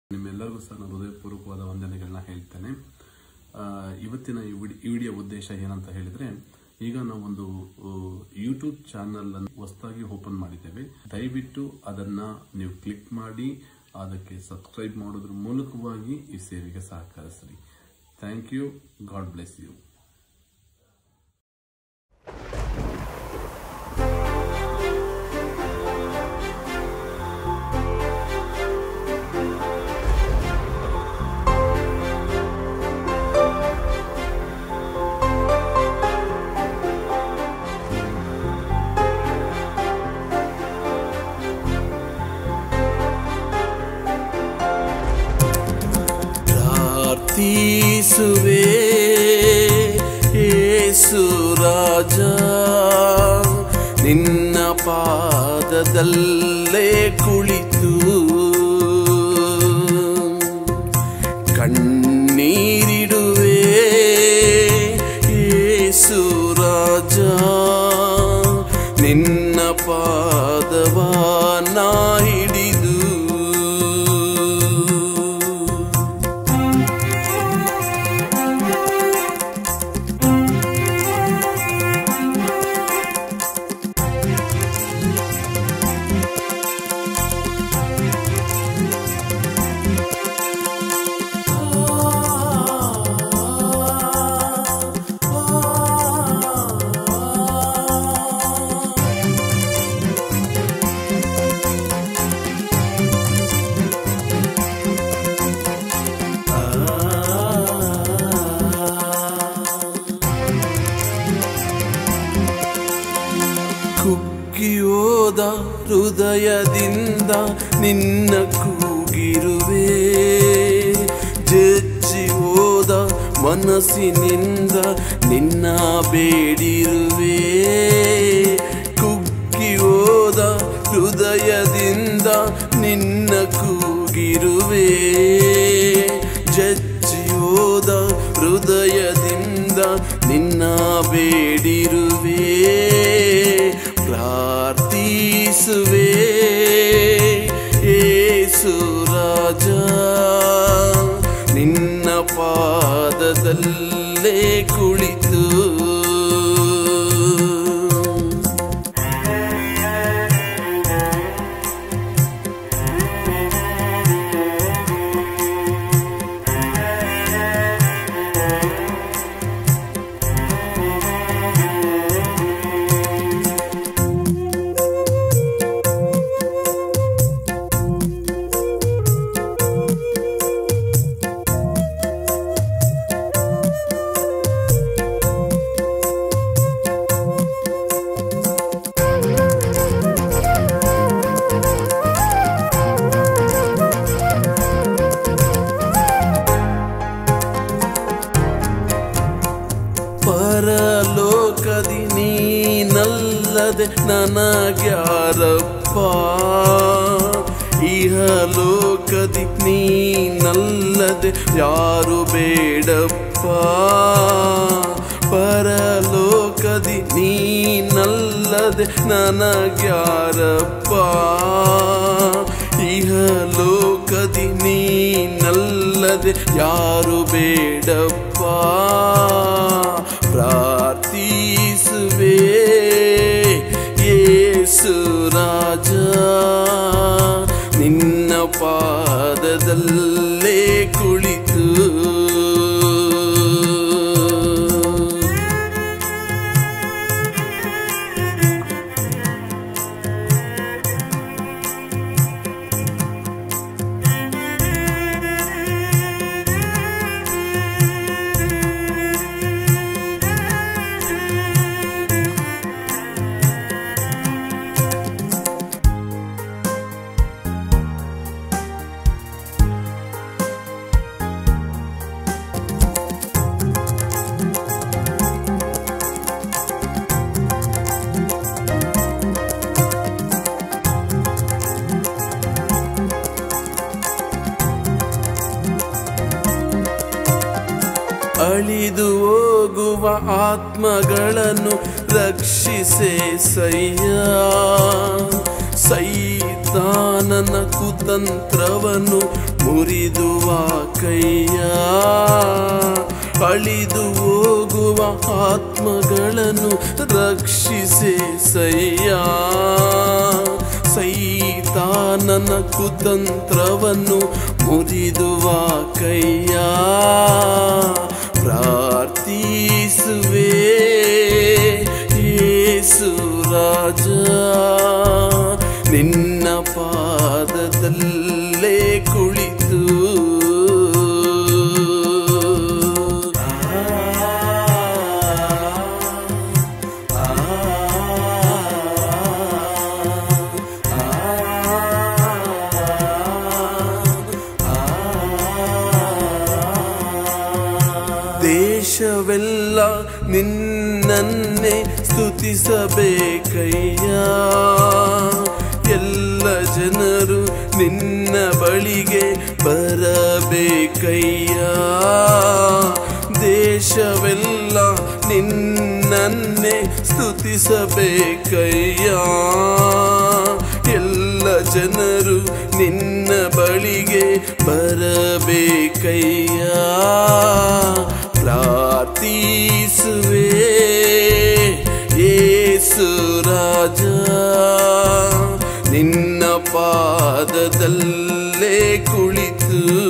ನಿಮ್ಮೆಲ್ಲರಿಗೂ ಸಹ ನಾನು ಹೃದಯಪೂರ್ವಕವಾದ ವಂದನೆಗಳನ್ನ ಹೇಳ್ತೇನೆ ಆ, ಇವತ್ತಿನ ಈ ವಿಡಿ- ಈ ವಿಡಿಯೋ ಉದ್ದೇಶ ಏನಂತ ಹೇಳಿದ್ರೆ ಈಗ ನಾವೊಂದು ಯೂಟ್ಯೂಬ್ ಚಾನಲ್ ಅನ್ನು ಹೊಸದಾಗಿ ಓಪನ್ ಮಾಡಿದ್ದೇವೆ ದಯವಿಟ್ಟು ಅದನ್ನ ನೀವು ಕ್ಲಿಕ್ ಮಾಡಿ ಅದಕ್ಕೆ ಸಬ್ಸ್ಕ್ರೈಬ್ ಮಾಡೋದ್ರ ಮೂಲಕವಾಗಿ ಈ ಸೇವೆಗೆ ಸಹಕರಿಸ್ರಿ thank you God bless you ಪ್ರಾರ್ಥಿಸುವೆ ಏಸು ರಾಜ ನಿನ್ನ ಪಾದದಲ್ಲೇ ಕುಳಿತು ಕಣ್ಣೀರಿಡುವೆ ಏಸು ರಾಜ ನಿನ್ನ ಪಾದವ ನಾ ಹಿಡಿದು ಕುಗ್ಗಿಯೋದ ಹೃದಯದಿಂದ ನಿನ್ನ ಕೂಗಿರುವೆ ಜಜ್ಜಿ ಹೋದ ಮನಸ್ಸಿನಿಂದ ನಿನ್ನ ಬೇಡಿರುವೆ ಕುಗ್ಗಿಯೋದ ಹೃದಯದಿಂದ ನಿನ್ನ ಕೂಗಿರುವೆ ಜಜ್ಜಿಯೋದ ಹೃದಯದಿಂದ ನಿನ್ನ ಬೇಡಿರುವೆ ಪ್ರಾರ್ಥಿಸುವೆ ಏಸು ರಾಜ ನಿನ್ನ ಪಾದದಲ್ಲೇ ಕುಳಿತು ಪರಲೋಕದಿ ನೀನಲ್ಲದೆ ನನಗ್ಯಾರಪ್ಪ ಇಹಲೋಕದಿ ನೀನಲ್ಲದೆ ಯಾರು ಬೇಡಪ್ಪ ಪರಲೋಕದಿ ನೀನಲ್ಲದೆ ನನಗ್ಯಾರಪ್ಪ ಇಹಲೋಕದಿ ನೀನಲ್ಲದೆ ಯಾರು ಬೇಡಪ್ಪ ಪ್ರಾರ್ಥಿಸುವೆ ಏಸು ರಾಜ ನಿನ್ನ ಪಾದದಲ್ಲೇ ಕುಳಿತು ಅಳಿದು ಹೋಗುವ ಆತ್ಮಗಳನ್ನು ರಕ್ಷಿಸೆ ಸಯ್ಯ ಸೈತಾನನ ಕುತಂತ್ರವನ್ನು ಮುರಿದುವ ಕೈಯ ಅಳಿದು ಹೋಗುವ ಆತ್ಮಗಳನ್ನು ರಕ್ಷಿಸೆ ಸಯ್ಯ ಸೈತಾನನ ಕುತಂತ್ರವನ್ನು ಮುರಿದುವ ಕೈಯ ಪ್ರಾರ್ಥಿಸುವೆ ಯೇಸು ರಾಜ ನಿನ್ನ ಪಾದದಲ್ಲೇ ಕುಳಿತು ದೇಶವೆಲ್ಲ ನಿನ್ನನ್ನೇ ಸ್ತುತಿಸಬೇಕಯ್ಯ ಎಲ್ಲ ಜನರು ನಿನ್ನ ಬಳಿಗೆ ಬರಬೇಕಯ್ಯ ದೇಶವೆಲ್ಲ ನಿನ್ನನ್ನೇ ಸ್ತುತಿಸಬೇಕಯ್ಯ ಎಲ್ಲ ಜನರು ನಿನ್ನ ಬಳಿಗೆ ಬರಬೇಕಯ್ಯ ಪ್ರಾರ್ಥಿಸುವೆ ಯೇಸು ರಾಜ ನಿನ್ನ ಪಾದದಲ್ಲೇ ಕುಳಿತು